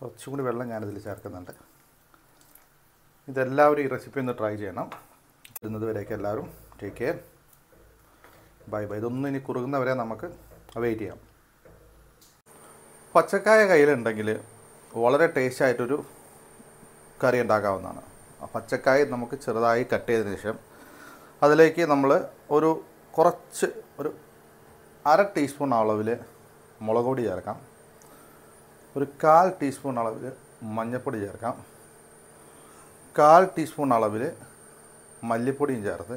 കുറച്ചും കൂടി വെള്ളം ഞാനിതിൽ ചേർക്കുന്നുണ്ട് ഇതെല്ലാവരും ഈ റെസിപ്പി ഒന്ന് ട്രൈ ചെയ്യണം വരുന്നത് വരെയൊക്കെ എല്ലാവരും ടേക്ക് കെയർ ബൈ ബൈ ഇതൊന്നും ഇനി കുറുകുന്നവരെ നമുക്ക് വെയിറ്റ് ചെയ്യാം പച്ചക്കായ കയ്യിലുണ്ടെങ്കിൽ വളരെ ടേസ്റ്റ് ആയിട്ടൊരു കറി ഉണ്ടാക്കാവുന്നതാണ് ആ പച്ചക്കായ നമുക്ക് ചെറുതായി കട്ട് ചെയ്തതിന് ശേഷം അതിലേക്ക് നമ്മൾ ഒരു കുറച്ച് ഒരു അര ടീസ്പൂൺ അളവിൽ മുളക് പൊടി ചേർക്കാം ഒരു കാൽ ടീസ്പൂൺ അളവിൽ മഞ്ഞൾപ്പൊടി ചേർക്കാം കാൽ ടീസ്പൂൺ അളവിൽ മല്ലിപ്പൊടിയും ചേർത്ത്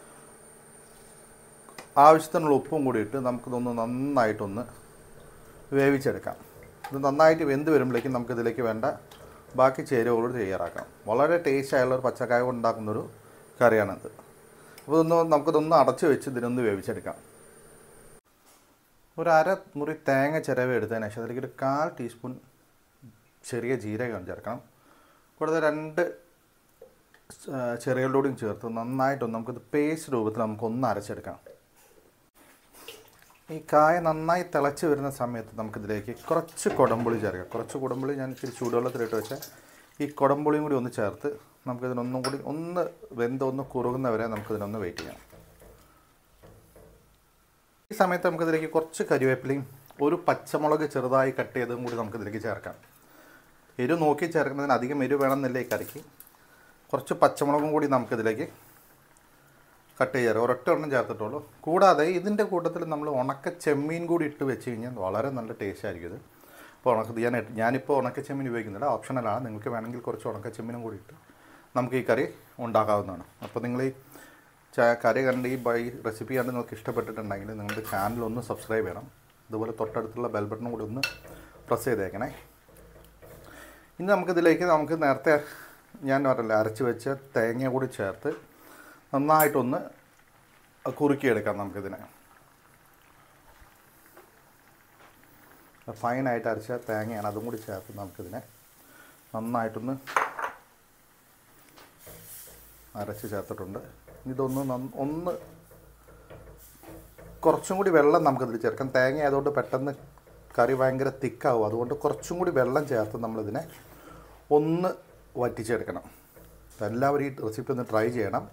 ആവശ്യത്തിനുള്ള ഉപ്പും കൂടി ഇട്ട് നമുക്കിതൊന്ന് നന്നായിട്ടൊന്ന് വേവിച്ചെടുക്കാം ഇത് നന്നായിട്ട് വെന്ത് വരുമ്പോഴേക്കും നമുക്കിതിലേക്ക് വേണ്ട ബാക്കി ചേരുവകളോട് തയ്യാറാക്കാം വളരെ ടേസ്റ്റ് ആയുള്ള ഒരു പച്ചക്കായ കൊണ്ട് ഉണ്ടാക്കുന്നൊരു കറിയാണിത് അപ്പോൾ ഇതൊന്ന് നമുക്കിതൊന്ന് അടച്ച് വെച്ച് ഇതിനൊന്ന് വേവിച്ചെടുക്കാം ഒരു അര മുറി തേങ്ങ ചിരവ് എടുത്തതിന് ശേഷം അതിലേക്ക് ഒരു കാൽ ടീസ്പൂൺ ചെറിയ ജീരകം ചേർക്കണം കൂടാതെ രണ്ട് ആ, ചെറികളുടെയും ചേർത്ത് നന്നായിട്ടൊന്ന് നമുക്കിത് പേസ്റ്റ് രൂപത്തിൽ നമുക്കൊന്ന് അരച്ചെടുക്കാം ഈ കായ നന്നായി തിളച്ച് വരുന്ന സമയത്ത് നമുക്കിതിലേക്ക് കുറച്ച് കുടംപുളി ചേർക്കാം കുറച്ച് കുടംപുളി ഞാൻ ഇച്ചിരി ചൂടുവെള്ളത്തിലിട്ട് വെച്ചാൽ ഈ കുടംപുളിയും കൂടി ഒന്ന് ചേർത്ത് നമുക്കിതിനൊന്നും കൂടി ഒന്ന് വെന്ത് ഒന്ന് കുറുകുന്നവരെ നമുക്കിതിനൊന്ന് വെയിറ്റ് ചെയ്യാം ഈ സമയത്ത് നമുക്കിതിലേക്ക് കുറച്ച് കരിവേപ്പിലയും ഒരു പച്ചമുളക് ചെറുതായി കട്ട് ചെയ്തതും കൂടി നമുക്കിതിലേക്ക് ചേർക്കാം എരിവ് നോക്കി ചേർക്കുന്നതിന് അധികം എരിവ് വേണമെന്നില്ല ഈ കറിക്ക് കുറച്ച് പച്ചമുളകും കൂടി നമുക്കിതിലേക്ക് കട്ട് ചെയ്യാറ് ഒരൊറ്റ എണ്ണം ചേർത്തിട്ടുള്ളൂ കൂടാതെ ഇതിൻ്റെ കൂട്ടത്തിൽ നമ്മൾ ഉണക്ക ചെമ്മീൻ കൂടി ഇട്ട് വെച്ച് കഴിഞ്ഞാൽ വളരെ നല്ല ടേസ്റ്റ് ആയിരിക്കും ഇത് അപ്പോൾ ഉണക്ക ഞാൻ ഞാനിപ്പോൾ ഉണക്ക ചെമ്മീൻ ഉപയോഗിക്കുന്നില്ല ഓപ്ഷണലാണ് നിങ്ങൾക്ക് വേണമെങ്കിൽ കുറച്ച് ഉണക്ക ചെമ്മീനും കൂടി ഇട്ട് നമുക്ക് ഈ കറി ഉണ്ടാക്കാവുന്നതാണ് അപ്പോൾ നിങ്ങൾ ഈ ച- കറി കണ്ട് ഈ ബൈ റെസിപ്പി കണ്ട് നിങ്ങൾക്ക് ഇഷ്ടപ്പെട്ടിട്ടുണ്ടെങ്കിൽ നിങ്ങളുടെ ചാനൽ ഒന്ന് സബ്സ്ക്രൈബ് ചെയ്യണം അതുപോലെ തൊട്ടടുത്തുള്ള ബെൽ ബട്ടണും കൂടി ഒന്ന് പ്രസ് ചെയ്തേക്കണേ ഇനി നമുക്കിതിലേക്ക് നമുക്ക് നേരത്തെ ഞാൻ പറഞ്ഞില്ല അരച്ച് വെച്ച തേങ്ങ കൂടി ചേർത്ത് നന്നായിട്ടൊന്ന് കുറുക്കിയെടുക്കാം നമുക്കിതിനെ ഫൈനായിട്ട് അരച്ച തേങ്ങയാണ് അതും കൂടി ചേർത്ത് നമുക്കിതിനെ നന്നായിട്ടൊന്ന് അരച്ച് ചേർത്തിട്ടുണ്ട് ഇതൊന്ന് നന്ന- ഒന്ന് കുറച്ചും കൂടി വെള്ളം നമുക്കിതിൽ ചേർക്കാം തേങ്ങ ആയതുകൊണ്ട് പെട്ടെന്ന് കറി ഭയങ്കര തിക്കാവും അതുകൊണ്ട് കുറച്ചും കൂടി വെള്ളം ചേർത്ത് നമ്മളിതിനെ ഒന്ന് വറ്റിച്ചെടുക്കണം അപ്പോൾ എല്ലാവരും ഈ റെസിപ്പി ഒന്ന് ട്രൈ ചെയ്യണം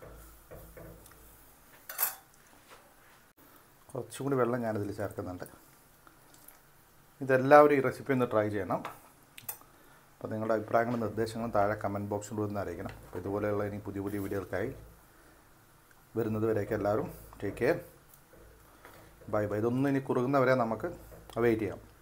കുറച്ചും കൂടി വെള്ളം ഞാനിതിൽ ചേർക്കുന്നുണ്ട് ഇതെല്ലാവരും ഈ റെസിപ്പി ഒന്ന് ട്രൈ ചെയ്യണം അപ്പോൾ നിങ്ങളുടെ അഭിപ്രായങ്ങളും നിർദ്ദേശങ്ങളും താഴെ കമൻറ്റ് ബോക്സിൽ ഒന്ന് അറിയിക്കണം അപ്പോൾ ഇതുപോലെയുള്ള ഇനി പുതിയ പുതിയ വീഡിയോകൾക്കായി വരുന്നത് വരെയൊക്കെ എല്ലാവരും ടേക്ക് കെയർ ബൈ ബൈ ഇതൊന്നും ഇനി കുറുകുന്നവരെ നമുക്ക് വെയിറ്റ് ചെയ്യാം